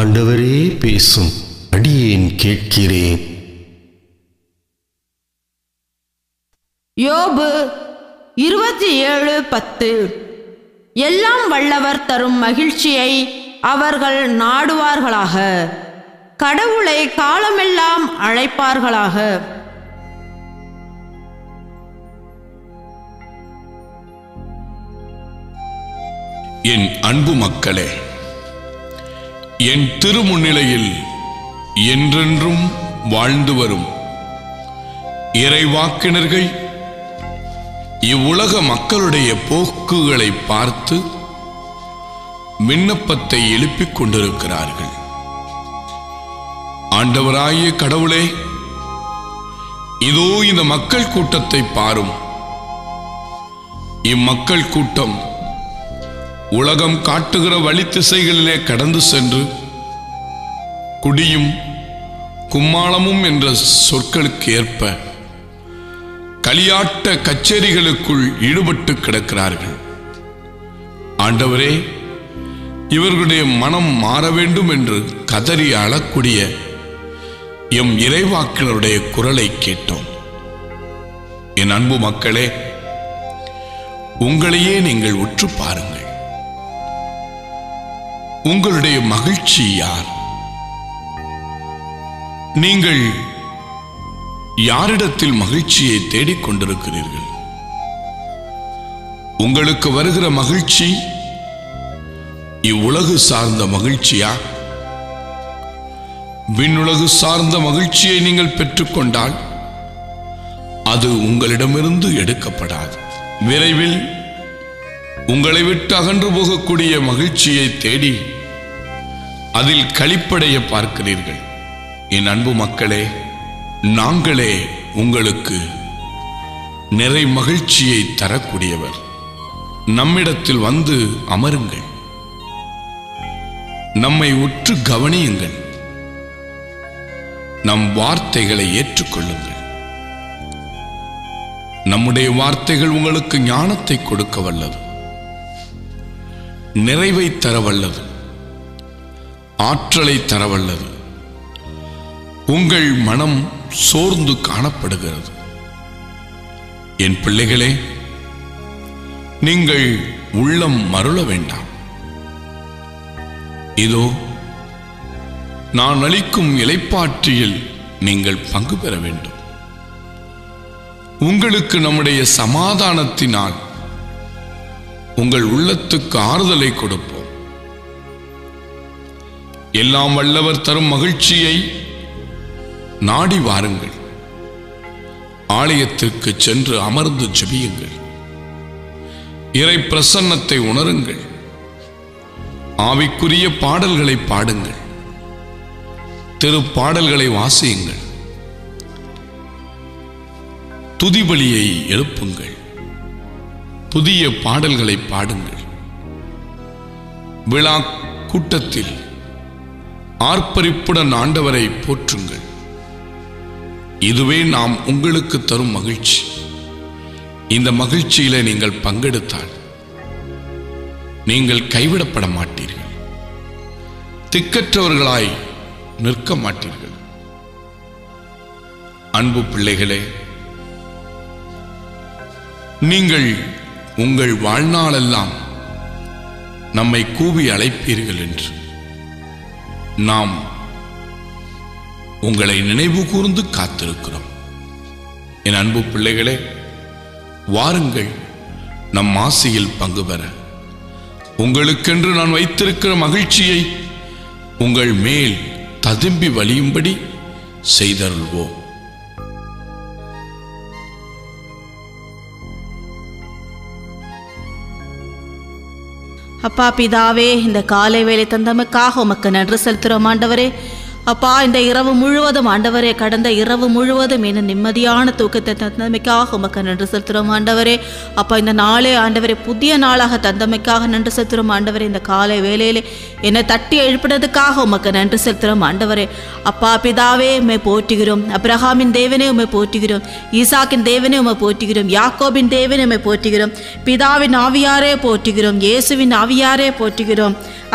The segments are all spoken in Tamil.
ஆண்டவரே பேசும் அடியேன் கேட்கிறேன் யோபு இருபத்தி ஏழு பத்து எல்லாம் வல்லவர் தரும் மகிழ்ச்சியை அவர்கள் நாடுவார்களாக கடவுளை காலமெல்லாம் அழைப்பார்களாக என் அன்பு மக்களே என் திருமுன்னிலையில் என்றென்றும் வாழ்ந்து வரும் இறைவாக்கினர்கள் இவ்வுலக மக்களுடைய போக்குகளை பார்த்து விண்ணப்பத்தை எழுப்பிக் கொண்டிருக்கிறார்கள் ஆண்டவராகிய கடவுளே இதோ இந்த மக்கள் கூட்டத்தை பாரும் இம்மக்கள் கூட்டம் உலகம் காட்டுகிற வழி திசைகளிலே கடந்து சென்று குடியும் கும்மாளமும் என்ற சொற்களுக்கு ஏற்ப களியாட்ட கச்சேரிகளுக்குள் ஈடுபட்டு கிடக்கிறார்கள் ஆண்டவரே இவர்களுடைய மனம் மாற வேண்டும் என்று கதறி அழக்கூடிய எம் இறைவாக்கினருடைய குரலை கேட்டோம் என் அன்பு மக்களே உங்களையே நீங்கள் உற்று பாருங்கள் உங்களுடைய மகிழ்ச்சி யார் நீங்கள் யாரிடத்தில் மகிழ்ச்சியை தேடிக் கொண்டிருக்கிறீர்கள் உங்களுக்கு வருகிற மகிழ்ச்சி இவ்வுலகு சார்ந்த மகிழ்ச்சியா விண்ணுலகு சார்ந்த மகிழ்ச்சியை நீங்கள் பெற்றுக்கொண்டால் அது உங்களிடமிருந்து எடுக்கப்படாது விரைவில் உங்களை விட்டு அகன்று போகக்கூடிய மகிழ்ச்சியை தேடி அதில் களிப்படைய பார்க்கிறீர்கள் என் அன்பு மக்களே நாங்களே உங்களுக்கு நிறை மகிழ்ச்சியை தரக்கூடியவர் நம்மிடத்தில் வந்து அமருங்கள் நம்மை உற்று கவனியுங்கள் நம் வார்த்தைகளை ஏற்றுக்கொள்ளுங்கள் நம்முடைய வார்த்தைகள் உங்களுக்கு ஞானத்தை கொடுக்க வல்லது நிறைவை தர வல்லது ஆற்றலை தர வல்லது உங்கள் மனம் சோர்ந்து காணப்படுகிறது என் பிள்ளைகளே நீங்கள் உள்ளம் மருள வேண்டாம் இதோ நான் அளிக்கும் இலைப்பாற்றியில் நீங்கள் பங்கு பெற வேண்டும் உங்களுக்கு நம்முடைய சமாதானத்தினால் உங்கள் உள்ளத்துக்கு ஆறுதலை கொடுப்போம் எல்லாம் வல்லவர் தரும் மகிழ்ச்சியை நாடி வாருங்கள் ஆலயத்திற்கு சென்று அமர்ந்து ஜெபியுங்கள் இறை பிரசன்னத்தை உணருங்கள் ஆவிக்குரிய பாடல்களை பாடுங்கள் திரு பாடல்களை வாசியுங்கள் துதிபலியை எழுப்புங்கள் புதிய பாடல்களை பாடுங்கள் விழா கூட்டத்தில் ஆர்ப்பரிப்புடன் ஆண்டவரை போற்றுங்கள் இதுவே நாம் உங்களுக்கு தரும் மகிழ்ச்சி இந்த மகிழ்ச்சியில நீங்கள் பங்கெடுத்தால் நீங்கள் கைவிடப்பட மாட்டீர்கள் திக்கற்றவர்களாய் நிற்க மாட்டீர்கள் அன்பு பிள்ளைகளே நீங்கள் உங்கள் வாழ்நாளெல்லாம் நம்மை கூவி அழைப்பீர்கள் என்று நாம் உங்களை நினைவு கூர்ந்து காத்திருக்கிறோம் என் அன்பு பிள்ளைகளே வாருங்கள் நம் ஆசையில் பங்கு பெற உங்களுக்கென்று நான் வைத்திருக்கிற மகிழ்ச்சியை உங்கள் மேல் ததும்பி வழியும்படி செய்தருள்வோம் அப்பா பிதாவே இந்த காலை வேலை தந்தமைக்காக உமக்கு நன்றி செலுத்துகிறோம் ஆண்டவரே அப்பா இந்த இரவு முழுவதும் ஆண்டவரே கடந்த இரவு முழுவதும் என்ன நிம்மதியான தூக்கத்தை தந்தமைக்காக உமக்கு நன்றி செலுத்துகிறோம் ஆண்டவரே அப்பா இந்த நாளே ஆண்டவரே புதிய நாளாக தந்தமைக்காக நன்றி செலுத்துகிறோம் ஆண்டவரே இந்த காலை வேலையிலே என்னை தட்டி எழுப்பினதுக்காக உமக்கு நன்றி செலுத்துகிறோம் ஆண்டவரே அப்பா பிதாவே உம்மை போற்றுகிறோம் அப்ரஹாமின் தேவனே உம்மை போற்றுகிறோம் ஈசாக்கின் தேவனே உம்மை போற்றுகிறோம் யாக்கோபின் தேவனே உம்மை போற்றுகிறோம் பிதாவின் ஆவியாரே போற்றுகிறோம் இயேசுவின் ஆவியாரே போற்றுகிறோம்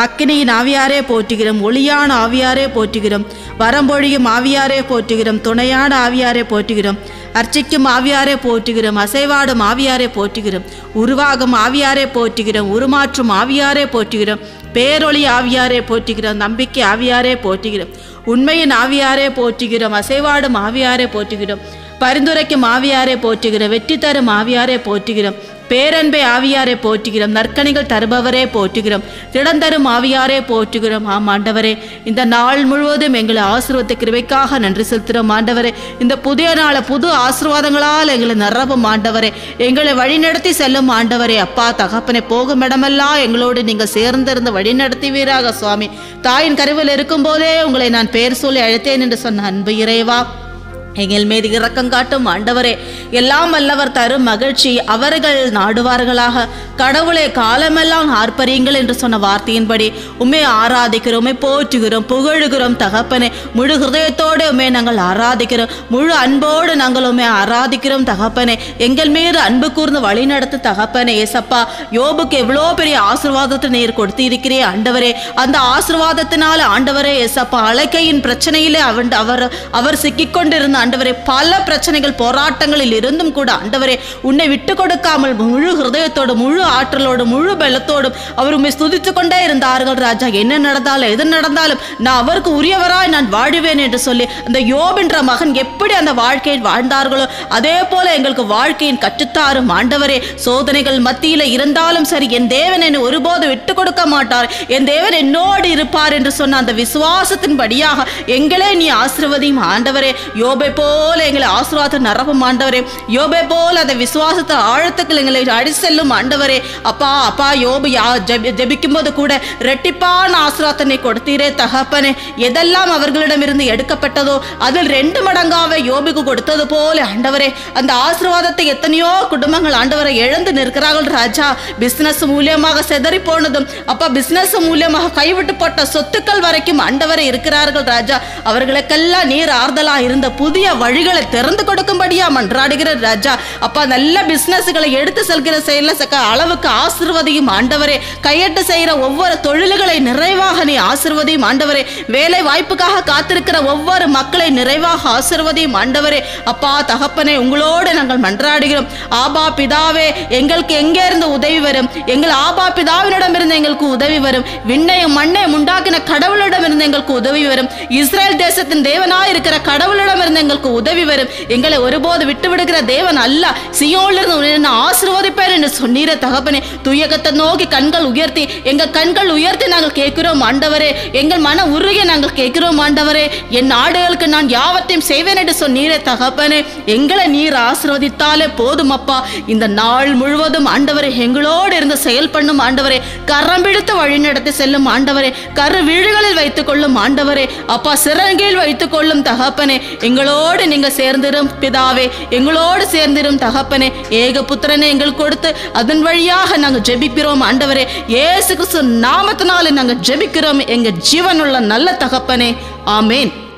அக்கினியின் ஆவியாரே போற்றுகிறோம் ஒளியான ஆவியாரே போற்றுகிறோம் வரம்பொழியும் ஆவியாரே போற்றுகிறோம் துணையான ஆவியாரே போற்றுகிறோம் அர்ச்சிக்கும் ஆவியாரே போற்றுகிறோம் அசைவாடும் ஆவியாரே போற்றுகிறோம் உருவாகும் ஆவியாரே போற்றுகிறோம் உருமாற்றும் ஆவியாரே போற்றுகிறோம் பேரொளி ஆவியாரே போற்றுகிறோம் நம்பிக்கை ஆவியாரே போற்றுகிறோம் உண்மையின் ஆவியாரே போற்றுகிறோம் அசைவாடும் ஆவியாரே போற்றுகிறோம் பரிந்துரைக்கும் ஆவியாரே போற்றுகிறோம் வெற்றி தரும் ஆவியாரே போற்றுகிறோம் பேரன்பை ஆவியாரே போற்றுகிறோம் நற்கணிகள் தருபவரே போற்றுகிறோம் திடந்தரும் ஆவியாரே போற்றுகிறோம் ஆம் ஆண்டவரே இந்த நாள் முழுவதும் எங்களை ஆசீர்வத்த கிருபைக்காக நன்றி செலுத்துகிறோம் ஆண்டவரே இந்த புதிய நாளை புது ஆசீர்வாதங்களால் எங்களை நிரப்பும் ஆண்டவரே எங்களை வழிநடத்தி செல்லும் ஆண்டவரே அப்பா தகப்பனை போகும் இடமெல்லாம் எங்களோடு நீங்கள் சேர்ந்திருந்து வழிநடத்துவீராக சுவாமி தாயின் கருவில் இருக்கும்போதே உங்களை நான் பேர் சொல்லி அழைத்தேன் என்று சொன்ன அன்பு இறைவா எங்கள் மீது இரக்கம் காட்டும் ஆண்டவரே எல்லாம் வல்லவர் தரும் மகிழ்ச்சி அவர்கள் நாடுவார்களாக கடவுளை காலமெல்லாம் ஆர்ப்பரியுங்கள் என்று சொன்ன வார்த்தையின்படி உண்மை ஆராதிக்கிறோம் உம்மை போற்றுகிறோம் புகழுகிறோம் தகப்பனே முழு ஹிருதயத்தோடு உண்மை நாங்கள் ஆராதிக்கிறோம் முழு அன்போடு நாங்கள் உண்மை ஆராதிக்கிறோம் தகப்பனே எங்கள் மீது அன்பு கூர்ந்து வழி நடத்து தகப்பனே ஏசப்பா யோபுக்கு எவ்வளோ பெரிய ஆசீர்வாதத்தை நீர் கொடுத்திருக்கிறே ஆண்டவரே அந்த ஆசீர்வாதத்தினால ஆண்டவரே ஏசப்பா அழைக்கையின் பிரச்சனையிலே அவன் அவர் அவர் சிக்கிக்கொண்டிருந்த ஆண்டவரே பல பிரச்சனைகள் போராட்டங்களில் இருந்தும் கூட ஆண்டவரே உன்னை விட்டு கொடுக்காமல் முழு ஹிருதயத்தோடு முழு ஆற்றலோடு முழு பலத்தோடும் அவர் உண்மை ஸ்துதித்து கொண்டே இருந்தார்கள் ராஜா என்ன நடந்தாலும் எது நடந்தாலும் நான் அவருக்கு உரியவராய் நான் வாழுவேன் என்று சொல்லி அந்த யோபென்ற மகன் எப்படி அந்த வாழ்க்கையை வாழ்ந்தார்களோ அதே போல எங்களுக்கு வாழ்க்கையின் கற்றுத்தாரும் ஆண்டவரே சோதனைகள் மத்தியில இருந்தாலும் சரி என் தேவன் என்னை ஒருபோது விட்டு கொடுக்க மாட்டார் என் தேவன் என்னோடு இருப்பார் என்று சொன்ன அந்த விசுவாசத்தின்படியாக எங்களே நீ ஆசிர்வதியும் ஆண்டவரே யோபை போல எங்களை ஆசீர்வாதம் நிரப்பும் ஆண்டவரே யோபை போல அந்த விசுவாசத்தை ஆழத்துக்கு எங்களை அடி செல்லும் ஆண்டவரே அப்பா அப்பா யோபு யா ஜெபி ஜெபிக்கும் போது கூட ரெட்டிப்பான ஆசீர்வாதத்தை கொடுத்தீரே தகப்பனே எதெல்லாம் அவர்களிடமிருந்து எடுக்கப்பட்டதோ அதில் ரெண்டு மடங்காக யோபுக்கு கொடுத்தது போல ஆண்டவரே அந்த ஆசீர்வாதத்தை எத்தனையோ குடும்பங்கள் ஆண்டவரை இழந்து நிற்கிறார்கள் ராஜா பிசினஸ் மூலியமாக செதறி போனதும் அப்பா பிசினஸ் மூலியமாக கைவிட்டு போட்ட சொத்துக்கள் வரைக்கும் ஆண்டவரை இருக்கிறார்கள் ராஜா அவர்களுக்கெல்லாம் நீர் ஆறுதலா இருந்த புதிய வழிகளை திறந்து கொடுக்கும்படியா மன்றாடுகிற ராஜா அப்பா நல்ல பிசினஸ்களை எடுத்து செல்கிற செயல சக்க அளவுக்கு ஆசிர்வதியும் ஆண்டவரே கையெட்டு செய்கிற ஒவ்வொரு தொழில்களை நிறைவாக நீ ஆசிர்வதியும் ஆண்டவரே வேலை வாய்ப்புக்காக காத்திருக்கிற ஒவ்வொரு மக்களை நிறைவாக ஆசிர்வதியும் ஆண்டவரே அப்பா தகப்பனே உங்களோடு நாங்கள் மன்றாடுகிறோம் ஆபா பிதாவே எங்களுக்கு எங்கே இருந்து உதவி வரும் எங்கள் ஆபா பிதாவினிடமிருந்து எங்களுக்கு உதவி வரும் விண்ணையும் மண்ணையும் உண்டாக்கின கடவுளிடமிருந்து எங்களுக்கு உதவி வரும் இஸ்ரேல் தேசத்தின் தேவனாய் இருக்கிற கடவுளிடமிருந்து எங்களுக்கு உதவி வரும் எங்களை ஒருபோது விட்டு விடுகிற தேவன் அல்ல சியோலிருந்து உன்னை நான் ஆசீர்வதிப்பேன் என்று சொன்னீர தகப்பனே துயகத்தை நோக்கி கண்கள் உயர்த்தி எங்கள் கண்கள் உயர்த்தி நாங்கள் கேட்கிறோம் ஆண்டவரே எங்கள் மன உருகி நாங்கள் கேட்கிறோம் ஆண்டவரே என் நாடுகளுக்கு நான் யாவற்றையும் செய்வேன் என்று சொன்னீரே தகப்பனே எங்களை நீர் ஆசீர்வதித்தாலே போதும் அப்பா இந்த நாள் முழுவதும் ஆண்டவரே எங்களோடு இருந்து செயல் பண்ணும் ஆண்டவரே கரம் பிடித்து வழிநடத்தி செல்லும் ஆண்டவரே கரு வீடுகளில் வைத்துக் கொள்ளும் ஆண்டவரே அப்பா சிறங்கில் வைத்துக் கொள்ளும் தகப்பனே எங்களோடு நீங்க சேர்ந்திரும் பிதாவே எங்களோடு சேர்ந்திரும் தகப்பனே ஏக புத்திரனை எங்களுக்கு கொடுத்து அதன் வழியாக நாங்கள் ஜெபிக்கிறோம் ஆண்டவரே இயேசு கிறிஸ்து நாமத்தினால நாங்கள் ஜெபிக்கிறோம் எங்க ஜீவனுள்ள நல்ல தகப்பனே ஆமேன்